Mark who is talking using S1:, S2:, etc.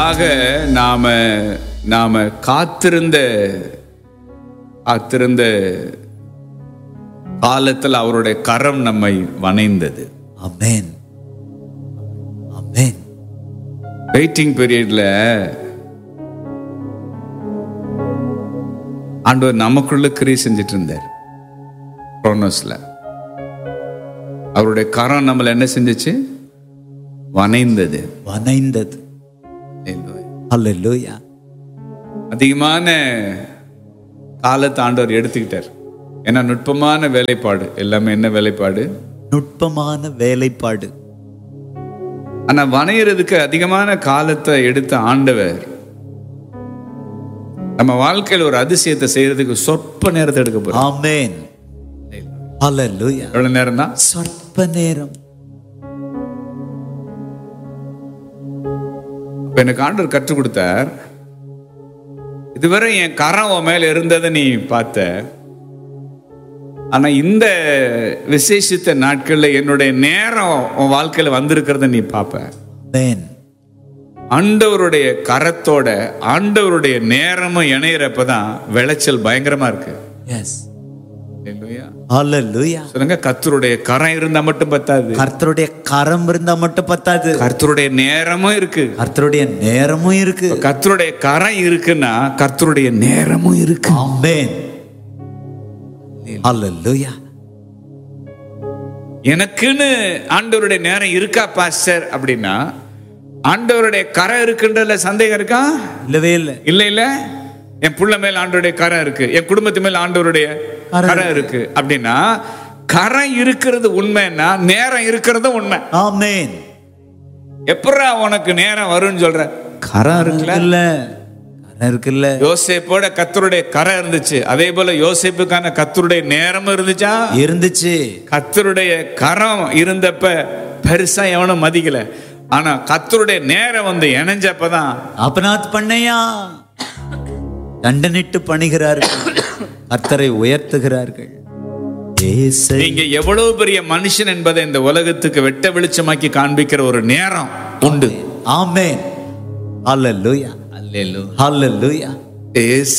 S1: ஆக நாம நாம காத்திருந்த காத்திருந்த காலத்தில் அவருடைய கரம் நம்மை வணைந்தது
S2: Amen. Amen.
S1: வெயிட்டிங் பீரியட்ல ஆண்டவர் நமக்குள்ள கிரியை செஞ்சுட்டு இருந்தார் குரோனோஸ்ல அவருடைய கரம் நம்மளை என்ன செஞ்சுச்சு வணைந்தது
S2: வணைந்தது Hallelujah.
S1: அதிகமான காலத்தை ஆண்டவர் எடுத்துக்கிட்டார் ஏன்னா நுட்பமான வேலைப்பாடு எல்லாமே என்ன வேலைப்பாடு
S2: நுட்பமான வேலைப்பாடு
S1: ஆனா வணையறதுக்கு அதிகமான காலத்தை எடுத்த ஆண்டவர் நம்ம வாழ்க்கையில் ஒரு அதிசயத்தை செய்யறதுக்கு சொற்ப நேரத்தை எடுக்க போறோம்
S2: ஆமென் Hallelujah.
S1: எவ்வளவு நேரம் தான்
S2: சொற்ப நேரம்
S1: இப்ப எனக்கு ஆண்டவர் கற்றுக் கொடுத்தார் இதுவரை என் கரம் உன் மேல இருந்ததை நீ பார்த்த ஆனா இந்த விசேஷித்த நாட்கள்ல என்னுடைய நேரம் உன் வாழ்க்கையில வந்திருக்கிறத நீ பார்ப்ப
S2: Amen.
S1: ஆண்டவருடைய கரத்தோட ஆண்டவருடைய நேரமும் இணையிறப்பதான் விளைச்சல் பயங்கரமா இருக்கு
S2: Yes.
S1: இல்லையா?
S2: Hallelujah.
S1: சொல்லுங்க கர்த்தருடைய கரம் இருந்தா மட்டும் பத்தாது
S2: கர்த்தருடைய கரம் இருந்தா மட்டும் பத்தாது
S1: கர்த்தருடைய நேரமும் இருக்கு
S2: கர்த்தருடைய நேரமும் இருக்கு
S1: கர்த்தருடைய கரம் இருக்குன்னா கர்த்தருடைய நேரமும் இருக்கு
S2: ஆமென் Hallelujah.
S1: எனக்குன்னு ஆண்டவருடைய நேரம் இருக்கா பாஸ்டர் அப்படின்னா ஆண்டவருடைய கரம் இருக்குன்றதுல சந்தேகம் இருக்கா
S2: இல்லவே இல்லை
S1: இல்ல இல்ல என் புள்ள மேல ஆண்டவருடைய கரம் இருக்கு என் குடும்பத்து மேல ஆண்டவருடைய
S2: கரம்
S1: கரம் இருக்கு அப்படின்னா கரம் இருக்கிறது உண்மைன்னா நேரம் இருக்கிறது உண்மை
S2: ஆமென்
S1: எப்படா உனக்கு நேரம் வரும்னு சொல்ற கரம் இருக்குல்ல
S2: இல்ல கரம் இருக்குல்ல
S1: யோசேப்போட கத்தருடைய கரம் இருந்துச்சு அதே போல யோசேப்புக்கான கத்தருடைய நேரமும் இருந்துச்சா
S2: இருந்துச்சு
S1: கத்தருடைய கரம் இருந்தப்ப பெருசா எவனும் மதிக்கல ஆனா கத்தருடைய நேரம் வந்து இணைஞ்சப்பதான்
S2: அபநாத் பண்ணையா தண்டனிட்டு பணிகிறார்கள் கர்த்தரை உயர்த்துகிறார்கள் ஏசை
S1: நீங்க எவ்வளவு பெரிய மனுஷன் என்பதை இந்த உலகத்துக்கு வெட்ட வெளிச்சமாக்கி காண்பிக்கிற ஒரு நேரம் உண்டு
S2: ஆமென் ஹalleluya ஹalleluya
S1: ஏசு